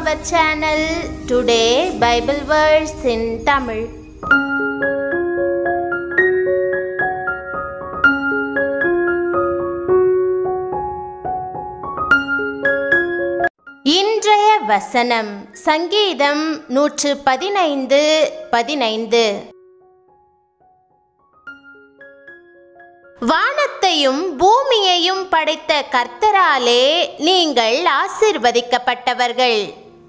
our channel Today Bible Verse in Tamil. இன்றைய வசனம் சங்கீதம் நூற்று பதினைந்து பதினைந்து வானத்தையும் பூமியையும் படைத்த கர்த்தராலே நீங்கள் ஆசிர்வதிக்கப்பட்டவர்கள்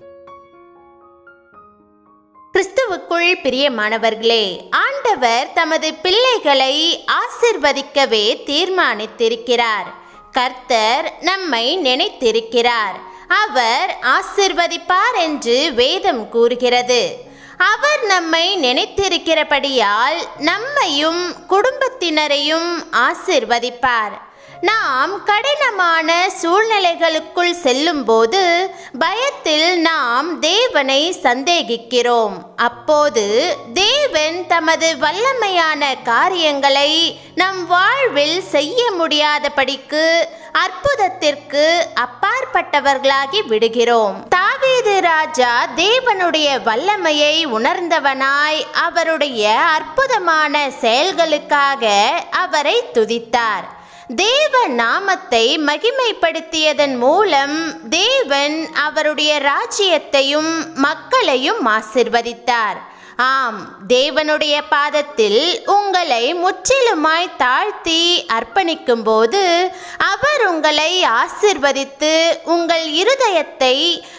கிறிஸ்துவுக்குள் பிரியமானவர்களே ஆண்டவர் தமது பிள்ளைகளை ஆசிர்வதிக்கவே தீர்மானித்திருக்கிறார் கர்த்தர் நம்மை நினைத்திருக்கிறார் அவர் ஆசிர்வதிப்பார் என்று வேதம் கூறுகிறது அவர் நம்மை நினைத்திருக்கிறபடியால் நம்மையும் குடும்பத்தினரையும் ஆசிர்வதிப்பார் நாம் கடினமான சூழ்நிலைகளுக்குள் செல்லும்போது பயத்தில் நாம் தேவனை சந்தேகிக்கிறோம் அப்போது தேவன் தமது வல்லமையான காரியங்களை நம் வாழ்வில் செய்ய முடியாதபடிக்கு அற்புதத்திற்கு அப்பாற்பட்டவர்களாகி விடுகிறோம் தாவீது ராஜா தேவனுடைய வல்லமையை உணர்ந்தவனாய் அவருடைய அற்புதமான செயல்களுக்காக அவரை துதித்தார் தேவ நாமத்தை மகிமைப்படுத்தியதன் மூலம் தேவன் அவருடைய ராஜ்யத்தையும் மக்களையும் ஆசிர்வதித்தார் ஆம் தேவனுடைய பாதத்தில் உங்களை முற்றிலுமாய் தாழ்த்தி அர்ப்பணிக்கும் போது அவர் உங்களை ஆசிர்வதித்து உங்கள் இருதயத்தை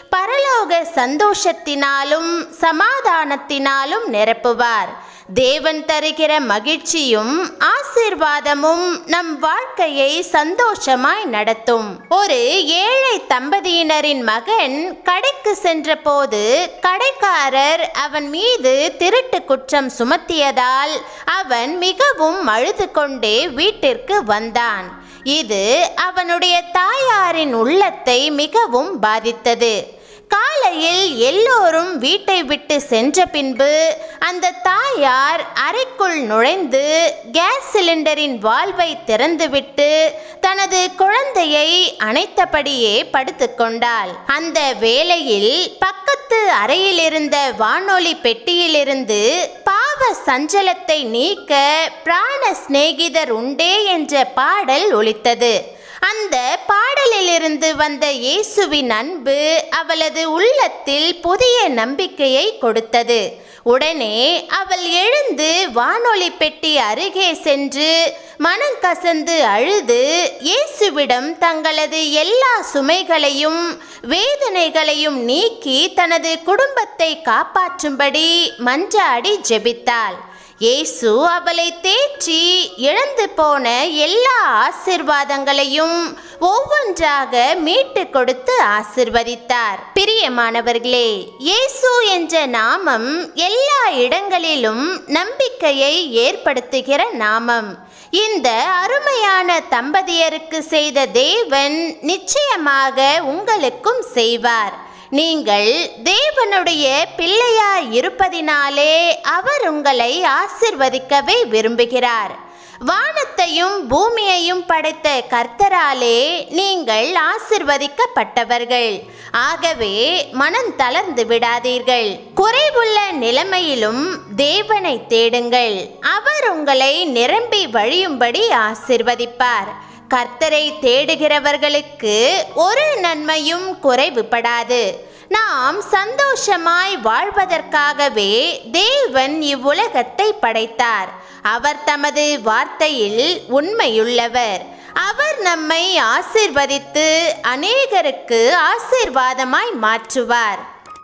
பரலோக சந்தோஷத்தினாலும் சமாதானத்தினாலும் நிரப்புவார் தேவன் தருகிற மகிழ்ச்சியும் ஆசிர்வாதமும் நம் வாழ்க்கையை சந்தோஷமாய் நடத்தும் ஒரு ஏழை தம்பதியினரின் மகன் கடைக்கு சென்றபோது கடைக்காரர் அவன் மீது திருட்டு குற்றம் சுமத்தியதால் அவன் மிகவும் அழுது கொண்டே வீட்டிற்கு வந்தான் இது அவனுடைய தாயாரின் உள்ளத்தை மிகவும் பாதித்தது காலையில் எல்லோரும் வீட்டை விட்டு சென்ற பின்பு அந்த தாயார் அறைக்குள் நுழைந்து கேஸ் சிலிண்டரின் வால்வை திறந்துவிட்டு தனது குழந்தையை அணைத்தபடியே படுத்துக்கொண்டாள் அந்த வேளையில் பக்கத்து அறையில் இருந்த வானொலி பெட்டியிலிருந்து பாவ சஞ்சலத்தை நீக்க பிராண சிநேகிதர் உண்டே என்ற பாடல் ஒலித்தது அந்த பாடலிலிருந்து வந்த இயேசுவின் அன்பு அவளது உள்ளத்தில் புதிய நம்பிக்கையை கொடுத்தது உடனே அவள் எழுந்து வானொலி பெட்டி அருகே சென்று மனம் கசந்து அழுது இயேசுவிடம் தங்களது எல்லா சுமைகளையும் வேதனைகளையும் நீக்கி தனது குடும்பத்தை காப்பாற்றும்படி மன்றாடி ஜெபித்தாள் இயேசு அவளை தேற்றி இழந்து போன எல்லா ஆசிர்வாதங்களையும் ஒவ்வொன்றாக மீட்டு கொடுத்து ஆசிர்வதித்தார் பிரியமானவர்களே இயேசு என்ற நாமம் எல்லா இடங்களிலும் நம்பிக்கையை ஏற்படுத்துகிற நாமம் இந்த அருமையான தம்பதியருக்கு செய்த தேவன் நிச்சயமாக உங்களுக்கும் செய்வார் நீங்கள் தேவனுடைய பிள்ளையாய் இருப்பதினாலே அவர் உங்களை ஆசிர்வதிக்கவே விரும்புகிறார் வானத்தையும் பூமியையும் படைத்த கர்த்தராலே நீங்கள் ஆசிர்வதிக்கப்பட்டவர்கள் ஆகவே மனம் தளர்ந்து விடாதீர்கள் குறைவுள்ள நிலைமையிலும் தேவனை தேடுங்கள் அவர் உங்களை நிரம்பி வழியும்படி ஆசிர்வதிப்பார் கர்த்தரை தேடுகிறவர்களுக்கு ஒரு நன்மையும் குறைவுபடாது நாம் சந்தோஷமாய் வாழ்வதற்காகவே தேவன் இவ்வுலகத்தை படைத்தார் அவர் தமது வார்த்தையில் உண்மையுள்ளவர் அவர் நம்மை ஆசிர்வதித்து அநேகருக்கு ஆசிர்வாதமாய் மாற்றுவார்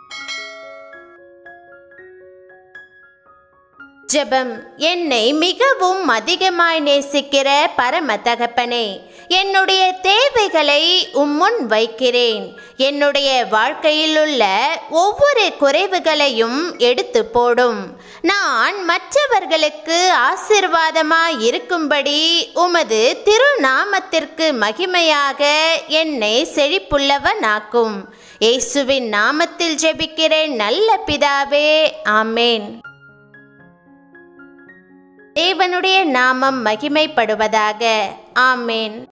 ஜெபம் என்னை மிகவும் அதிகமாய் நேசிக்கிற பரம தகப்பனே என்னுடைய தேவைகளை உம்முன் வைக்கிறேன் என்னுடைய வாழ்க்கையில் உள்ள ஒவ்வொரு குறைவுகளையும் எடுத்து போடும் நான் மற்றவர்களுக்கு ஆசிர்வாதமாய் இருக்கும்படி உமது திருநாமத்திற்கு மகிமையாக என்னை செழிப்புள்ளவனாக்கும் இயேசுவின் நாமத்தில் ஜெபிக்கிறேன் நல்ல பிதாவே ஆமேன் தேவனுடைய நாமம் மகிமைப்படுவதாக ஆமேன்